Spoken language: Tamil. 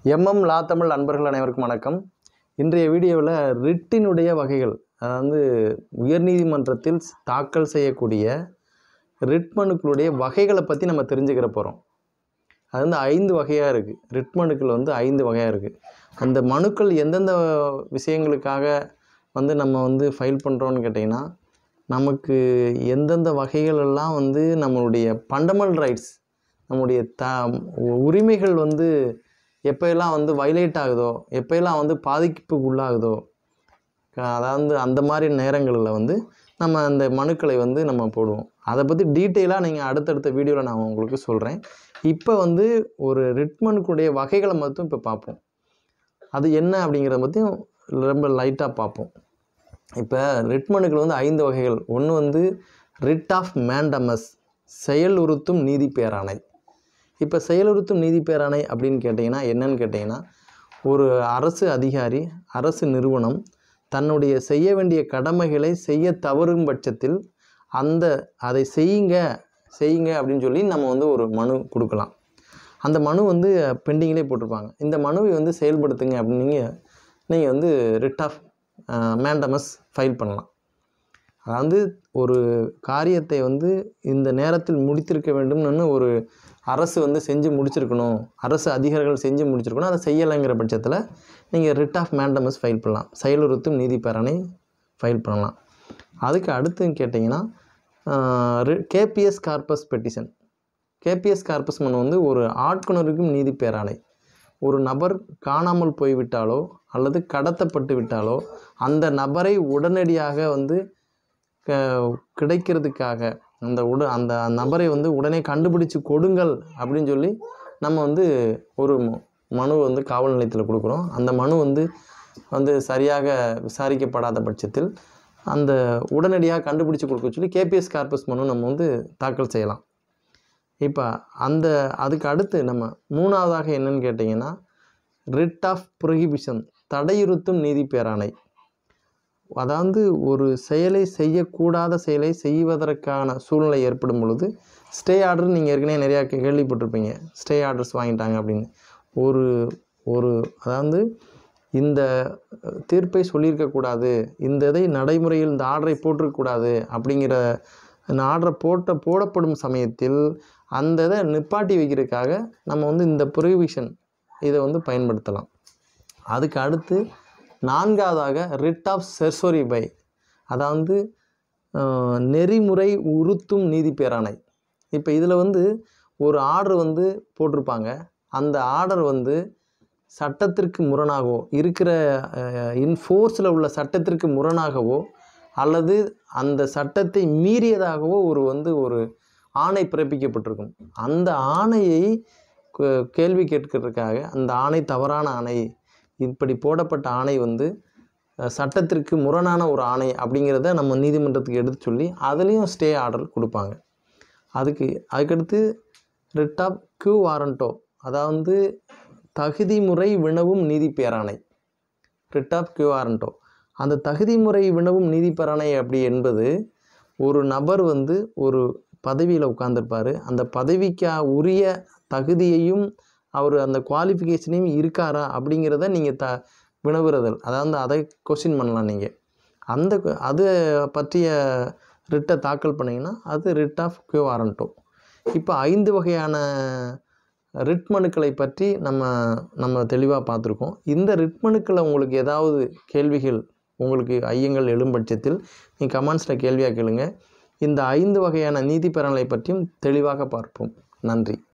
எம்எம் லா தமிழ் அன்பர்கள் அனைவருக்கும் வணக்கம் இன்றைய வீடியோவில் ரிட்டினுடைய வகைகள் அதாவது உயர்நீதிமன்றத்தில் தாக்கல் செய்யக்கூடிய ரிட் மனுக்களுடைய வகைகளை பற்றி நம்ம தெரிஞ்சுக்கிற போகிறோம் அது வந்து ஐந்து வகையாக இருக்குது ரிட் மனுக்கள் வந்து ஐந்து வகையாக இருக்குது அந்த மனுக்கள் எந்தெந்த விஷயங்களுக்காக வந்து நம்ம வந்து ஃபைல் பண்ணுறோன்னு கேட்டிங்கன்னா நமக்கு எந்தெந்த வகைகள் எல்லாம் வந்து நம்மளுடைய ஃபண்டமெண்டல் ரைட்ஸ் நம்முடைய த உரிமைகள் வந்து எப்போயெல்லாம் வந்து வைலேட் ஆகுதோ எப்போயெல்லாம் வந்து பாதிப்புக்கு உள்ளாகுதோ க- அதாவது அந்த மாதிரி நேரங்களில் வந்து நம்ம அந்த மனுக்களை வந்து நம்ம போடுவோம் அதை பற்றி டீட்டெயிலாக நீங்கள் அடுத்தடுத்த வீடியோவில் நான் உங்களுக்கு சொல்கிறேன் இப்போ வந்து ஒரு ரிட்மனுக்குடைய வகைகளை மட்டும் இப்போ பார்ப்போம் அது என்ன அப்படிங்கிறத பற்றியும் ரொம்ப லைட்டாக பார்ப்போம் இப்போ ரிட்மனுக்கள் வந்து ஐந்து வகைகள் ஒன்று வந்து ரிட் ஆஃப் மேண்டமஸ் செயலுறுத்தும் நீதி பேராணை இப்போ செயலுறுத்தும் நீதி பேராணை அப்படின்னு கேட்டிங்கன்னா என்னன்னு கேட்டிங்கன்னா ஒரு அரசு அதிகாரி அரசு நிறுவனம் தன்னுடைய செய்ய வேண்டிய கடமைகளை செய்ய தவறும் பட்சத்தில் அந்த அதை செய்யுங்க செய்யுங்க அப்படின்னு சொல்லி நம்ம வந்து ஒரு மனு கொடுக்கலாம் அந்த மனு வந்து பெண்டிங்லேயே போட்டிருப்பாங்க இந்த மனுவை வந்து செயல்படுத்துங்க அப்படின்னு நீங்கள் நீங்கள் வந்து ரிட் ஆஃப் மேண்டமஸ் ஃபைல் பண்ணலாம் அதாவது ஒரு காரியத்தை வந்து இந்த நேரத்தில் முடித்திருக்க வேண்டும்னு ஒரு அரசு வந்து செஞ்சு முடிச்சிருக்கணும் அரசு அதிகாரிகள் செஞ்சு முடிச்சிருக்கணும் அதை செய்யலைங்கிற பட்சத்தில் நீங்கள் ரிட் ஆஃப் மேண்டமஸ் ஃபைல் பண்ணலாம் செயலுறுத்தும் நீதி பேரணை ஃபைல் பண்ணலாம் அதுக்கு அடுத்து கேட்டிங்கன்னா habeas corpus petition habeas corpus மனு வந்து ஒரு ஆட்கொணருக்கும் நீதி பேராணை ஒரு நபர் காணாமல் போய்விட்டாலோ அல்லது கடத்தப்பட்டு விட்டாலோ அந்த நபரை உடனடியாக வந்து க- கிடைக்கிறதுக்காக அந்த உட அந்த நபரை வந்து உடனே கண்டுபிடிச்சு கொடுங்கள் அப்படின்னு சொல்லி நம்ம வந்து ஒரு ம- மனு வந்து காவல் நிலையத்தில் கொடுக்குறோம் அந்த மனு வந்து வந்து சரியாக விசாரிக்கப்படாத பட்சத்தில் அந்த உடனடியாக கண்டுபிடிச்சு கொடுக்க சொல்லி கேபிஎஸ் கார்பஸ் மனு நம்ம வந்து தாக்கல் செய்யலாம் இப்போ அந்த அதுக்கு அடுத்து நம்ம மூணாவதாக என்னன்னு கேட்டிங்கன்னா ரிட் ஆஃப் ப்ரொஹிபிஷன் தடையுறுத்தும் நீதி பேராணை அதாவது ஒரு செயலை செய்யக்கூடாத செயலை செய்வதற்கான சூழ்நிலை ஏற்படும் பொழுது ஸ்டே ஆர்டர் நீங்கள் ஏற்கனவே நிறையா கே- கேள்விப்பட்டிருப்பீங்க ஸ்டே ஆர்டர்ஸ் வாங்கிட்டாங்க அப்படின்னு ஒரு ஒரு அதாவது இந்த அஹ், தீர்ப்பை சொல்லியிருக்கக்கூடாது இந்த இதை நடைமுறையில் இந்த ஆர்டரை போட்டிருக்கக்கூடாது அப்படிங்கிற அந்த ஆர்டரை போட்ட போடப்படும் சமயத்தில் அந்த இதை நிப்பாட்டி வைக்கிறதுக்காக நம்ம வந்து இந்த ப்ரொஹிபிஷன் இதை வந்து பயன்படுத்தலாம் அதுக்கு அடுத்து நான்காவதாக ரிட் ஆஃப் செர்சோரி பை அதாவது அஹ், நெறிமுறை உறுத்தும் நீதி பேராணை இப்போ இதில் வந்து ஒரு ஆர்டர் வந்து போட்டிருப்பாங்க அந்த ஆர்டர் வந்து சட்டத்திற்கு முரணாகவோ இருக்கிற இன்ஃபோர்ஸில் உள்ள சட்டத்திற்கு முரணாகவோ அல்லது அந்த சட்டத்தை மீறியதாகவோ ஒரு வந்து ஒரு ஆணை பிறப்பிக்கப்பட்டிருக்கும் அந்த ஆணையை கே- கேள்வி கேட்கறதுக்காக அந்த ஆணை தவறான ஆணை இப்படி போடப்பட்ட ஆணை வந்து அஹ், சட்டத்திற்கு முரணான ஒரு ஆணை அப்படிங்கிறத நம்ம நீதிமன்றத்துக்கு எடுத்து சொல்லி அதுலேயும் ஸ்டே ஆர்டர் கொடுப்பாங்க அதுக்கு அதுக்கடுத்து ரிட் ஆஃப் கியூ வாரண்டோ அதாவது தகுதி முறை வினவும் நீதி பேராணை ரிட் ஆஃப் கியூ வாரண்டோ அந்த தகுதி முறை வினவும் நீதி பேராணை அப்படி என்பது ஒரு நபர் வந்து ஒரு பதவியில் உட்கார்ந்திருப்பாரு அந்த பதவிக்கு உரிய தகுதியையும் அவர் அந்த குவாலிஃபிகேஷனையும் இருக்காரா அப்படிங்கிறத நீங்கள் த வினவுறதல் அதாவது அதை கொஸ்டின் பண்ணலாம் நீங்கள் அந்த கு- அது பற்றிய ரிட்டை தாக்கல் பண்ணிங்கன்னா அது ரிட் ஆஃப் கியூ வாரண்டோ இப்போ ஐந்து வகையான ரிட் மனுக்களை பற்றி நம்ம நம்ம தெளிவாக பார்த்துருக்கோம் இந்த ரிட் மனுக்களை உங்களுக்கு ஏதாவது கேள்விகள் உங்களுக்கு ஐயங்கள் எழும் பட்சத்தில் நீங்கள் கமெண்ட்ஸில் கேள்வியாக கேளுங்க இந்த ஐந்து வகையான நீதி பெறலை பற்றியும் தெளிவாக பார்ப்போம் நன்றி